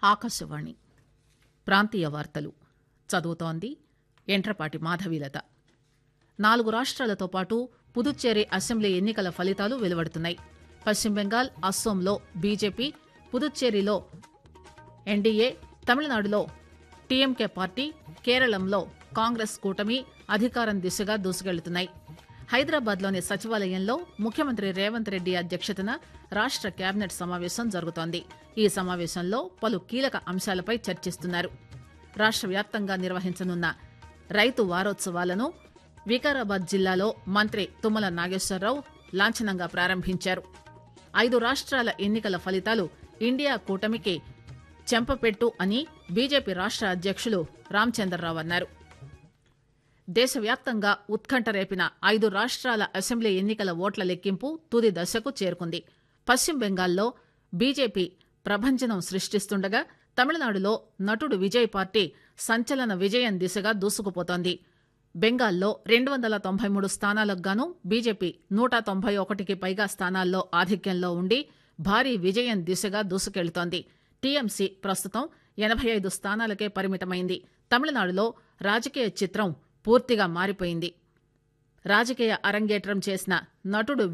ఆకాశవాణి ప్రాంతీయ వార్తలు చదువుతోంది ఎంట్రపాటి మాధవీలత నాలుగు రాష్ట్రాలతో పాటు పుదుచ్చేరి అసెంబ్లీ ఎన్నికల ఫలితాలు వెలువడుతున్నాయి పశ్చిమ బెంగాల్ అస్సోంలో బీజేపీ పుదుచ్చేరిలో ఎన్డీఏ తమిళనాడులో టీఎంకే పార్టీ కేరళంలో కాంగ్రెస్ కూటమి అధికారం దిశగా దూసుకెళ్తున్నాయి హైదరాబాద్లోని సచివాలయంలో ముఖ్యమంత్రి రేవంత్ రెడ్డి అధ్యక్షతన రాష్ట కేబినెట్ సమావేశం జరుగుతోంది ఈ సమావేశంలో పలు కీలక అంశాలపై చర్చిస్తున్నారు రాష్ట వ్యాప్తంగా నిర్వహించనున్న రైతు వారోత్సవాలను వికారాబాద్ జిల్లాలో మంత్రి తుమ్మల నాగేశ్వరరావు లాంఛనంగా ప్రారంభించారు ఐదు రాష్ట్రాల ఎన్నికల ఫలితాలు ఇండియా కూటమికి చెంపపెట్టు అని బీజేపీ రాష్ట అధ్యక్షులు రామచంద్రరావు అన్నారు దేశవ్యాప్తంగా ఉత్కంఠ రేపిన ఐదు రాష్ట్రాల అసెంబ్లీ ఎన్నికల ఓట్ల లెక్కింపు తుది దశకు చేరుకుంది పశ్చిమ బెంగాల్లో బీజేపీ ప్రభంజనం సృష్టిస్తుండగా తమిళనాడులో నటుడు విజయ్ పార్టీ సంచలన విజయం దిశగా దూసుకుపోతోంది బెంగాల్లో రెండు వందల తొంభై మూడు స్థానాలకు గాను బీజేపీ నూట తొంభై ఒకటికి పైగా స్థానాల్లో ఆధిక్యంలో ఉండి భారీ విజయం దిశగా దూసుకెళ్తోంది టీఎంసీ ప్రస్తుతం ఎనబై ఐదు స్థానాలకే పరిమితమైంది తమిళనాడులో రాజకీయ చిత్రం పూర్తిగా మారిపోయింది రాజకీయ అరంగేట్రం చేసిన నటుడు